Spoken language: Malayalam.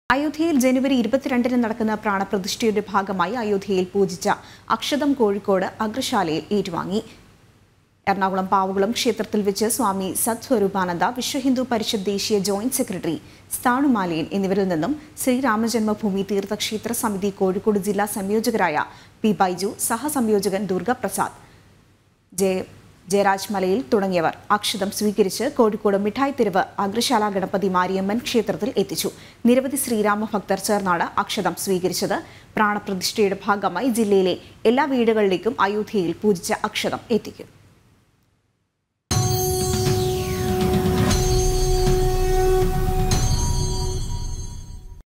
അയോധ്യയിൽ ജനുവരി ഇരുപത്തിരണ്ടിന് നടക്കുന്ന പ്രാണപ്രതിഷ്ഠയുടെ ഭാഗമായി അയോധ്യയിൽ പൂജിച്ച അക്ഷതം കോഴിക്കോട് അഗ്രശാലയിൽ ഏറ്റുവാങ്ങി എറണാകുളം പാവുകുളം ക്ഷേത്രത്തിൽ വെച്ച് സ്വാമി സത്സ്വരൂപാനന്ദ വിശ്വ ഹിന്ദു പരിഷത്ത് ദേശീയ ജോയിന്റ് സെക്രട്ടറി സ്ഥാണുമാലയൻ എന്നിവരിൽ നിന്നും ശ്രീരാമജന്മഭൂമി തീർത്ഥക്ഷേത്ര സമിതി കോഴിക്കോട് ജില്ലാ സംയോജകരായ പി ബൈജു സഹസംയോജകൻ ദുർഗപ്രസാദ് ജയ ജയരാജ് മലയിൽ തുടങ്ങിയവർ അക്ഷതം സ്വീകരിച്ച് കോഴിക്കോട് മിഠായി തെരുവ് അഗ്രശാല ഗണപതി മാരിയമ്മൻ ക്ഷേത്രത്തിൽ എത്തിച്ചു നിരവധി ശ്രീരാമ ഭക്തർ ചേർന്നാണ് അക്ഷതം സ്വീകരിച്ചത് പ്രാണപ്രതിഷ്ഠയുടെ ഭാഗമായി ജില്ലയിലെ എല്ലാ വീടുകളിലേക്കും അയോധ്യയിൽ പൂജിച്ച അക്ഷതം എത്തിക്കും